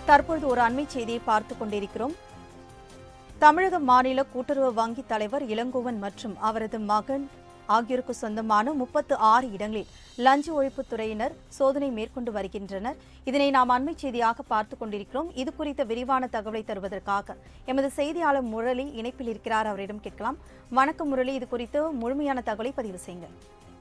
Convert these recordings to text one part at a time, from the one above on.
தற்பொழுது ஒரு அண்மை செய்தியை பார்த்துக் கொண்டிருக்கிறோம் தமிழக மாநில கூட்டுறவு வங்கி தலைவர் இளங்கோவன் மற்றும் அவரது மகன் ஆகியோருக்கு சொந்தமான முப்பத்து ஆறு இடங்களில் லஞ்ச ஒழிப்புத் துறையினர் சோதனை மேற்கொண்டு வருகின்றனர் இதனை நாம் அண்மை செய்தியாக பார்த்துக் கொண்டிருக்கிறோம் இது குறித்த விரிவான தகவலை தருவதற்காக எமது செய்தியாளர் முரளி இணைப்பில் இருக்கிறார் அவரிடம் கேட்கலாம் வணக்கம் முரளி இது குறித்து முழுமையான தகவலை பதிவு செய்யுங்கள்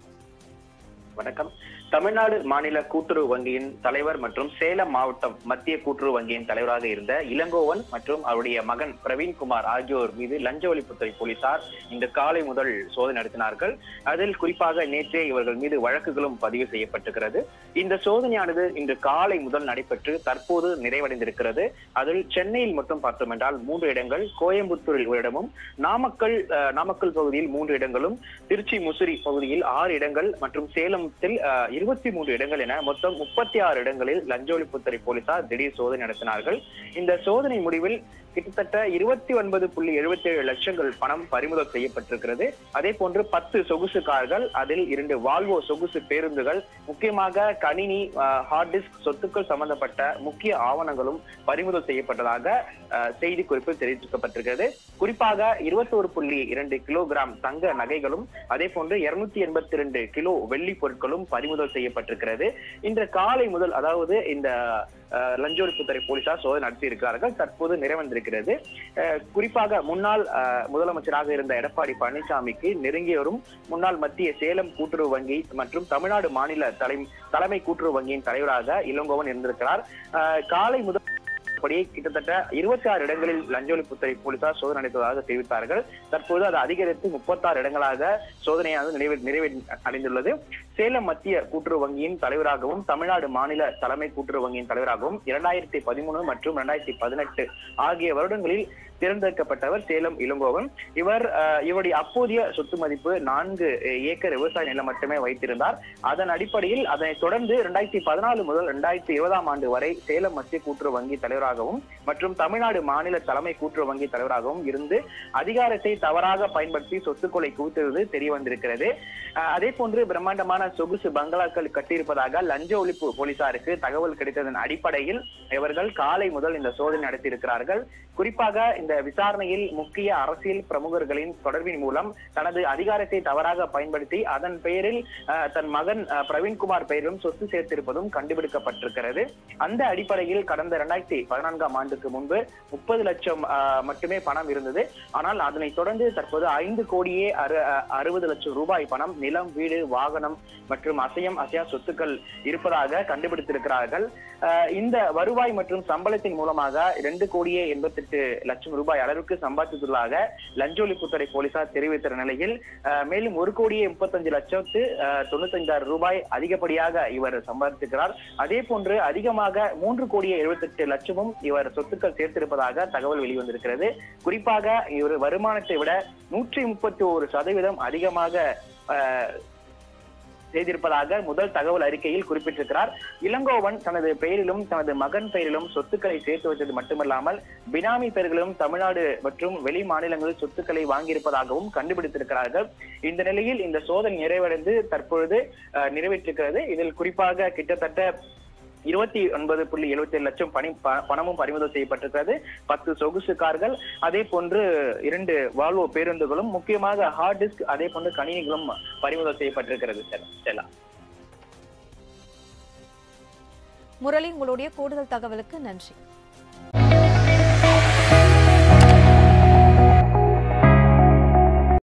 வணக்கம் தமிழ்நாடு மாநில கூட்டுறவு வங்கியின் தலைவர் மற்றும் சேலம் மாவட்டம் மத்திய கூட்டுறவு வங்கியின் தலைவராக இருந்த இளங்கோவன் மற்றும் அவருடைய மகன் பிரவீன்குமார் ஆகியோர் மீது லஞ்ச ஒழிப்புத்துறை போலீசார் இன்று காலை முதல் சோதனை நடத்தினார்கள் அதில் குறிப்பாக நேற்றே இவர்கள் மீது வழக்குகளும் பதிவு செய்யப்பட்டிருக்கிறது இந்த சோதனையானது இன்று காலை முதல் நடைபெற்று தற்போது நிறைவடைந்திருக்கிறது அதில் சென்னையில் மட்டும் பார்த்தோம் என்றால் மூன்று இடங்கள் கோயம்புத்தூரில் ஒரு இடமும் நாமக்கல் அஹ், நாமக்கல் பகுதியில் மூன்று இடங்களும் திருச்சி முசிறி பகுதியில் ஆறு இடங்கள் மற்றும் சேலத்தில் இருபத்தி மூன்று இடங்கள் என மொத்தம் முப்பத்தி ஆறு இடங்களில் லஞ்ச ஒழிப்புத்துறை போலீசார் திடீர் சோதனை நடத்தினார்கள் இந்த சோதனை முடிவில் கிட்டத்தட்ட இருபத்தி ஒன்பது புள்ளி எழுபத்தி ஏழு லட்சங்கள் பணம் பறிமுதல் செய்யப்பட்டிருக்கிறது அதே போன்று பத்து சொகுசு கார்கள் அதில் இரண்டு வால்வோ சொகுசு பேருந்துகள் முக்கியமாக கணினி ஹார்ட் டிஸ்க் சொத்துக்கள் சம்பந்தப்பட்ட முக்கிய ஆவணங்களும் பறிமுதல் செய்யப்பட்டதாக அஹ், செய்தி குறிப்பில் தெரிவிக்கப்பட்டிருக்கிறது குறிப்பாக இருபத்தோரு புள்ளி இரண்டு கிலோகிராம் தங்க நகைகளும் அதே போன்று இருநூத்தி எண்பத்தி ரெண்டு கிலோ வெள்ளி பொருட்களும் பறிமுதல் செய்யப்பட்டிருக்கிறது இன்று காலை முதல் அதாவது இந்த அஹ், லஞ்ச ஒழிப்புத்துறை போலீசார் சோதனை நடத்தி இருக்கிறார்கள் தற்போது நிறைவந்திருக்கிறது அஹ், குறிப்பாக முன்னாள் அஹ், முதலமைச்சராக இருந்த எடப்பாடி பழனிசாமிக்கு நெருங்கியவரும் முன்னாள் மத்திய சேலம் கூட்டுறவு வங்கி மற்றும் தமிழ்நாடு மாநில தலை தலைமை கூட்டுறவு வங்கியின் தலைவராக இளங்கோவன் இருந்திருக்கிறார் அஹ், காலை முதல் படி கிட்டத்தட்ட இருபத்தி ஆறு இடங்களில் லஞ்ச ஒழிப்புத்துறை போலீசார் சோதனை நடத்துவதாக தெரிவித்தார்கள் தற்போது அது அதிகரித்து முப்பத்தாறு இடங்களாக சோதனையானது நிறைவே நிறைவே அடைந்துள்ளது சேலம் மத்திய கூட்டுறவு வங்கியின் தலைவராகவும் தமிழ்நாடு மாநில தலைமை கூட்டுறவு வங்கியின் தலைவராகவும் இரண்டாயிரத்தி பதிமூணு மற்றும் இரண்டாயிரத்தி பதினெட்டு ஆகிய வருடங்களில் தேர்ந்தெடுக்கப்பட்டவர் சேலம் இளங்கோவன் இவர் அஹ், இவருடைய அப்போதைய சொத்து மதிப்பு நான்கு ஏக்கர் விவசாய நிலம் மட்டுமே வைத்திருந்தார் அதன் அடிப்படையில் அதனைத் தொடர்ந்து இரண்டாயிரத்தி பதினாலு முதல் இரண்டாயிரத்தி இருபதாம் ஆண்டு வரை சேலம் மத்திய கூட்டுறவு வங்கி தலைவராகவும் மற்றும் தமிழ்நாடு மாநில தலைமை கூட்டுறவு வங்கி தலைவராகவும் இருந்து அதிகாரத்தை தவறாக பயன்படுத்தி சொத்துக்களை குவித்தது தெரிய வந்திருக்கிறது அஹ், அதே போன்று பிரம்மாண்டமான சொகுசு பங்களாக்கள் கட்டியிருப்பதாக லஞ்ச ஒழிப்பு போலீசாருக்கு தகவல் கிடைத்ததன் அடிப்படையில் இவர்கள் காலை முதல் இந்த சோதனை நடத்தியிருக்கிறார்கள் குறிப்பாக இந்த விசாரணையில் முக்கிய அரசியல் பிரமுகர்களின் தொடர்பின் மூலம் தனது அதிகாரத்தை தவறாக பயன்படுத்தி அதன் பெயரில் அஹ், தன் மகன் அஹ், பிரவீன்குமார் பெயரிலும் சொத்து சேர்த்திருப்பதும் கண்டுபிடிக்கப்பட்டிருக்கிறது அந்த அடிப்படையில் கடந்த இரண்டாயிரத்தி பதினான்காம் ஆண்டுக்கு முன்பு முப்பது லட்சம் அஹ், மட்டுமே பணம் இருந்தது ஆனால் அதனைத் தொடர்ந்து தற்போது ஐந்து கோடியே அறு- அஹ், அறுபது லட்சம் ரூபாய் பணம் நிலம் வீடு வாகனம் மற்றும் அசையம் அசையா சொத்துக்கள் இருப்பதாக கண்டுபிடித்திருக்கிறார்கள் அஹ், இந்த வருவாய் மற்றும் சம்பளத்தின் மூலமாக இரண்டு கோடியே எண்பத்தெட்டு லட்சம் ரூபாய் அளவுக்கு சம்பாதித்துள்ளதாக லஞ்ச ஒழிப்புத்துறை போலீசார் தெரிவித்த நிலையில் அஹ், மேலும் ஒரு கோடியே முப்பத்தஞ்சு லட்சத்து அஹ், தொண்ணூத்தஞ்சாயிரம் ரூபாய் அதிகப்படியாக இவர் சம்பாதித்திருக்கிறார் அதே போன்று அதிகமாக மூன்று கோடியே எழுபத்தெட்டு லட்சமும் இவர் சொத்துக்கள் சேர்த்திருப்பதாக தகவல் வெளிவந்திருக்கிறது குறிப்பாக இவர் வருமானத்தை விட நூற்றி முப்பத்தி ஒரு சதவீதம் அதிகமாக அஹ், செய்திருப்பதாக முதல் தகவல் அறிக்கையில் குறிப்பிட்டிருக்கிறார் இளங்கோவன் தனது பெயரிலும் தனது மகன் பெயரிலும் சொத்துக்களை சேர்த்து வைத்தது மட்டுமல்லாமல் பினாமி பெயர்களிலும் தமிழ்நாடு மற்றும் வெளி மாநிலங்களில் சொத்துக்களை வாங்கியிருப்பதாகவும் கண்டுபிடித்திருக்கிறார்கள் இந்த நிலையில் இந்த சோதனை நிறைவடைந்து தற்பொழுது அஹ், நிறைவேற்றிருக்கிறது இதில் குறிப்பாக கிட்டத்தட்ட இருபத்தி ஒன்பது புள்ளி எழுபத்தி ஏழு லட்சம் பணி ப- பணமும் பறிமுதல் செய்யப்பட்டிருக்கிறது பத்து சொகுசு கார்கள் அதே போன்று இரண்டு வால்வோ பேருந்துகளும் முக்கியமாக ஹார்ட் டிஸ்க் அதே போன்று கணினிகளும் பறிமுதல் செய்யப்பட்டிருக்கிறது ஸ்டெல்லா. ஸ்டெல்லா முரளி உங்களுடைய கூடுதல் தகவலுக்கு நன்றி